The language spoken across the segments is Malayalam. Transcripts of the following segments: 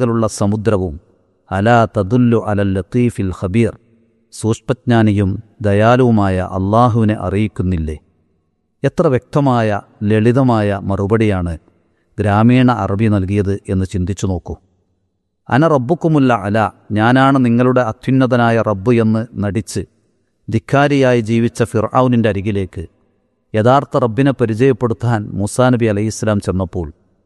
പകലുള്ള സമുദ്രവും അലാ തദുല്ലു അലൽ ലത്തീഫിൽ ഖബീർ സൂക്ഷ്മജ്ഞാനിയും ദയാലുവുമായ അള്ളാഹുവിനെ അറിയിക്കുന്നില്ലേ എത്ര വ്യക്തമായ ലളിതമായ മറുപടിയാണ് ഗ്രാമീണ അറബി നൽകിയത് എന്ന് ചിന്തിച്ചു നോക്കൂ അന റബ്ബുക്കുമുല്ല അല ഞാനാണ് നിങ്ങളുടെ അത്യുന്നതനായ റബ്ബ് എന്ന് നടിച്ച് ധിക്കാരിയായി ജീവിച്ച ഫിർഔനിൻ്റെ അരികിലേക്ക് യഥാർത്ഥ റബ്ബിനെ പരിചയപ്പെടുത്താൻ മൂസാ നബി അലൈഹി ഇസ്ലാം ചെന്നപ്പോൾ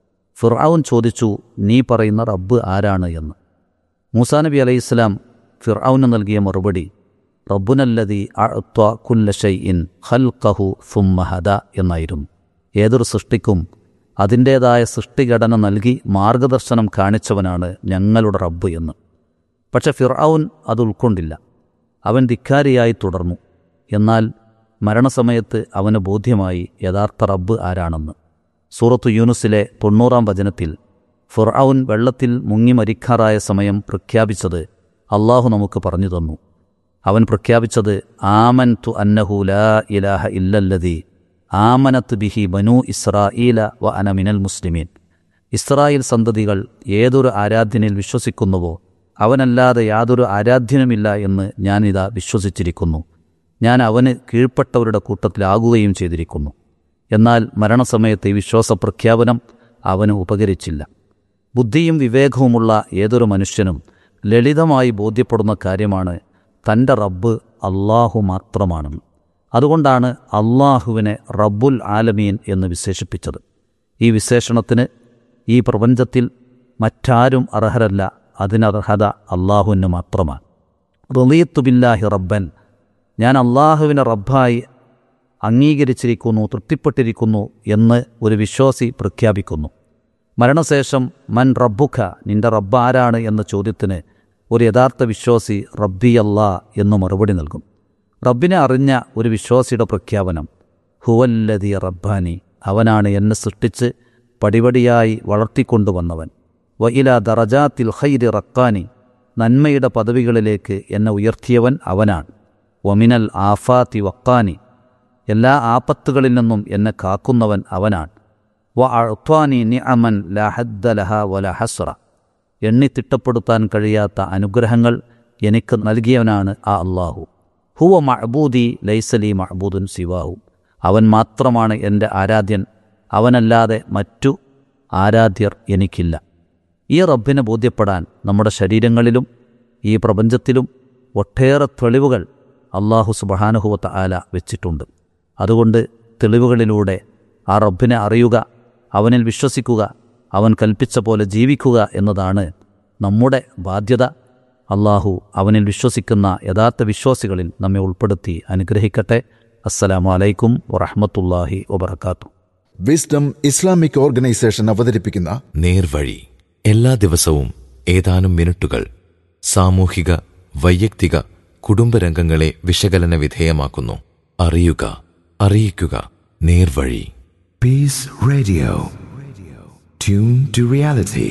ഫിർഔൻ ചോദിച്ചു നീ പറയുന്ന റബ്ബ് ആരാണ് എന്ന് മൂസാ നബി അലൈഹി ഇസ്ലാം ഫിർഔന് നൽകിയ മറുപടി റബ്ബുനല്ലതി അഅ്ത്വ കുല്ല ഷൈഇൻ ഖൽഖഹു സുമ്മ ഹദ എന്നായിരുന്നു ഏതൊരു സൃഷ്ടിക്കും അതിൻ്റേതായ സൃഷ്ടിഘടന നൽകി മാർഗദർശനം കാണിച്ചവനാണ് ഞങ്ങളുടെ റബ്ബ് എന്ന് പക്ഷെ ഫിർഔൻ അത് ഉൾക്കൊണ്ടില്ല അവൻ ധിക്കാരിയായി തുടർന്നു എന്നാൽ മരണസമയത്ത് അവന് ബോധ്യമായി യഥാർത്ഥ റബ്ബ് ആരാണെന്ന് സൂറത്തു യൂനുസിലെ തൊണ്ണൂറാം വചനത്തിൽ ഫിർഔൻ വെള്ളത്തിൽ മുങ്ങി മരിക്കാറായ സമയം പ്രഖ്യാപിച്ചത് അള്ളാഹു നമുക്ക് പറഞ്ഞു തന്നു അവൻ പ്രഖ്യാപിച്ചത് ആമൻ തു അന്നഹു ലാ ഇലാഹ ഇല്ലല്ലതി ആമനത്ത് ബിഹി ബനു ഇസ്രാഈല വ അന മിനൽ മുസ്ലിമീൻ ഇസ്രായേൽ സന്തതികൾ ഏതൊരു ആരാധ്യനിൽ വിശ്വസിക്കുന്നുവോ അവനല്ലാതെ യാതൊരു ആരാധ്യനുമില്ല എന്ന് ഞാനിതാ വിശ്വസിച്ചിരിക്കുന്നു ഞാൻ അവന് കീഴ്പ്പെട്ടവരുടെ കൂട്ടത്തിലാകുകയും ചെയ്തിരിക്കുന്നു എന്നാൽ മരണസമയത്തെ ഈ വിശ്വാസപ്രഖ്യാപനം അവന് ഉപകരിച്ചില്ല ബുദ്ധിയും വിവേകവുമുള്ള ഏതൊരു മനുഷ്യനും ലളിതമായി ബോധ്യപ്പെടുന്ന കാര്യമാണ് തൻ്റെ റബ്ബ് അള്ളാഹു മാത്രമാണ് അതുകൊണ്ടാണ് അള്ളാഹുവിനെ റബ്ബുൽ ആലമീൻ എന്ന് വിശേഷിപ്പിച്ചത് ഈ വിശേഷണത്തിന് ഈ പ്രപഞ്ചത്തിൽ മറ്റാരും അർഹരല്ല അതിനർഹത അള്ളാഹുവിന് മാത്രമാണ് റലീത്തുബില്ലാഹി റബ്ബൻ ഞാൻ അള്ളാഹുവിനെ റബ്ബായി അംഗീകരിച്ചിരിക്കുന്നു തൃപ്തിപ്പെട്ടിരിക്കുന്നു എന്ന് ഒരു വിശ്വാസി പ്രഖ്യാപിക്കുന്നു മരണശേഷം മൻ റബ്ബുഖ നിന്റെ റബ്ബ് ആരാണ് എന്ന ചോദ്യത്തിന് ഒരു യഥാർത്ഥ വിശ്വാസി റബ്ബി അല്ലാ എന്ന് മറുപടി നൽകും റബ്ബിനെ അറിഞ്ഞ ഒരു വിശ്വാസിയുടെ പ്രഖ്യാപനം ഹുവല്ലതി റബ്ബാനി അവനാണ് എന്നെ സൃഷ്ടിച്ച് പടിപടിയായി വളർത്തിക്കൊണ്ടുവന്നവൻ വയില ദറജാത്തിൽ ഖൈരി റക്കാനി നന്മയുടെ പദവികളിലേക്ക് എന്നെ ഉയർത്തിയവൻ അവനാണ് ഒമിനൽ ആഫാത്തി വക്കാനി എല്ലാ ആപത്തുകളിൽ നിന്നും എന്നെ കാക്കുന്നവൻ അവനാണ് വ അഴ്ത്വാനി നി അമൻ ലഹദ്ദ ലഹ വല ഹസ്ര എണ്ണി തിട്ടപ്പെടുത്താൻ കഴിയാത്ത അനുഗ്രഹങ്ങൾ എനിക്ക് നൽകിയവനാണ് ആ അള്ളാഹു ഹുവ മഅബൂദി ലൈസലി മഅബൂദുൻ സിവാഹു അവൻ മാത്രമാണ് എൻ്റെ ആരാധ്യൻ അവനല്ലാതെ മറ്റു ആരാധ്യർ എനിക്കില്ല ഈ റബ്ബിനെ ബോധ്യപ്പെടാൻ നമ്മുടെ ശരീരങ്ങളിലും ഈ പ്രപഞ്ചത്തിലും ഒട്ടേറെ തെളിവുകൾ അള്ളാഹു സുബഹാനുഹുവത്ത ആല വെച്ചിട്ടുണ്ട് അതുകൊണ്ട് തെളിവുകളിലൂടെ ആ റബ്ബിനെ അറിയുക അവനിൽ വിശ്വസിക്കുക അവൻ കൽപ്പിച്ച പോലെ ജീവിക്കുക എന്നതാണ് നമ്മുടെ ബാധ്യത അള്ളാഹു അവനിൽ വിശ്വസിക്കുന്ന യഥാർത്ഥ വിശ്വാസികളിൽ നമ്മെ ഉൾപ്പെടുത്തി അനുഗ്രഹിക്കട്ടെ അസ്സലാമു അലൈക്കും വറഹമത്തല്ലാഹി വബർക്കാത്തു വിസ്ഡം ഇസ്ലാമിക് ഓർഗനൈസേഷൻ അവതരിപ്പിക്കുന്ന നേർവഴി എല്ലാ ദിവസവും ഏതാനും മിനിറ്റുകൾ സാമൂഹിക വൈയക്തിക കുടുംബരംഗങ്ങളെ വിശകലന വിധേയമാക്കുന്നു അറിയുക അറിയിക്കുക നേർവഴി Peace Radio. Tune to reality.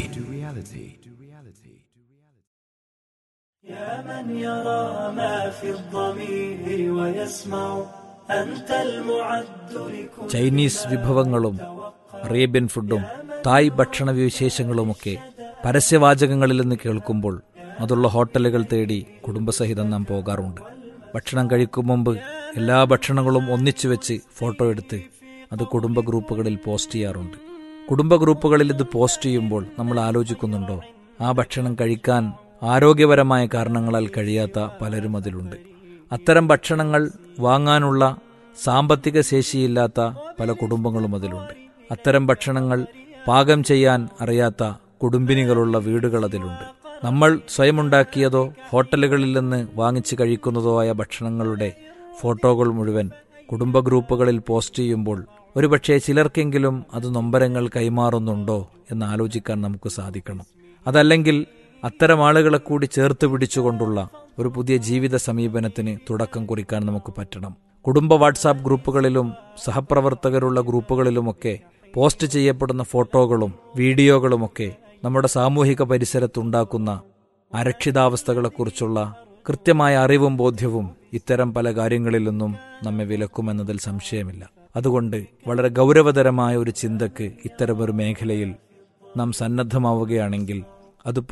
يا من يرى ما في الضمير ويسمع أنت المعد لكل Chinese വിഭവങ്ങളും അറേബ്യൻ ഫുഡും തായ് ഭക്ഷണ വിശേഷങ്ങളുമൊക്കെ പരസ്യവാചകങ്ങളിൽ നിന്ന് കേൾക്കുമ്പോൾ അതുള്ള ഹോട്ടലുകൾ തേടി കുടുംബസഹിതം നാം പോകാറുണ്ട് ഭക്ഷണം കഴിക്കും മുമ്പ് എല്ലാ ഭക്ഷണങ്ങളും ഒന്നിച്ചു വെച്ച് ഫോട്ടോ എടുത്ത് അത് കുടുംബ ഗ്രൂപ്പുകളിൽ പോസ്റ്റ് ചെയ്യാറുണ്ട് കുടുംബ ഗ്രൂപ്പുകളിൽ ഇത് പോസ്റ്റ് ചെയ്യുമ്പോൾ നമ്മൾ ആലോചിക്കുന്നുണ്ടോ ആ ഭക്ഷണം കഴിക്കാൻ ആരോഗ്യപരമായ കാരണങ്ങളാൽ കഴിയാത്ത പലരും അതിലുണ്ട് അത്തരം ഭക്ഷണങ്ങൾ വാങ്ങാനുള്ള സാമ്പത്തിക ശേഷിയില്ലാത്ത പല കുടുംബങ്ങളും അതിലുണ്ട് അത്തരം ഭക്ഷണങ്ങൾ പാകം ചെയ്യാൻ അറിയാത്ത കുടുംബിനികളുള്ള വീടുകൾ അതിലുണ്ട് നമ്മൾ സ്വയമുണ്ടാക്കിയതോ ഹോട്ടലുകളിൽ നിന്ന് വാങ്ങിച്ച് കഴിക്കുന്നതോ ആയ ഭക്ഷണങ്ങളുടെ ഫോട്ടോകൾ മുഴുവൻ കുടുംബ ഗ്രൂപ്പുകളിൽ പോസ്റ്റ് ചെയ്യുമ്പോൾ ഒരുപക്ഷെ ചിലർക്കെങ്കിലും അത് നൊമ്പരങ്ങൾ കൈമാറുന്നുണ്ടോ എന്ന് ആലോചിക്കാൻ നമുക്ക് സാധിക്കണം അതല്ലെങ്കിൽ അത്തരം ആളുകളെ കൂടി ചേർത്ത് പിടിച്ചുകൊണ്ടുള്ള ഒരു പുതിയ ജീവിത സമീപനത്തിന് തുടക്കം കുറിക്കാൻ നമുക്ക് പറ്റണം കുടുംബ വാട്സാപ്പ് ഗ്രൂപ്പുകളിലും സഹപ്രവർത്തകരുള്ള ഗ്രൂപ്പുകളിലുമൊക്കെ പോസ്റ്റ് ചെയ്യപ്പെടുന്ന ഫോട്ടോകളും വീഡിയോകളുമൊക്കെ നമ്മുടെ സാമൂഹിക പരിസരത്തുണ്ടാക്കുന്ന അരക്ഷിതാവസ്ഥകളെക്കുറിച്ചുള്ള കൃത്യമായ അറിവും ബോധ്യവും ഇത്തരം പല കാര്യങ്ങളിൽ നിന്നും നമ്മെ വിലക്കുമെന്നതിൽ സംശയമില്ല അതുകൊണ്ട് വളരെ ഗൗരവതരമായ ഒരു ചിന്തക്ക് ഇത്തരമൊരു മേഖലയിൽ നാം സന്നദ്ധമാവുകയാണെങ്കിൽ അത്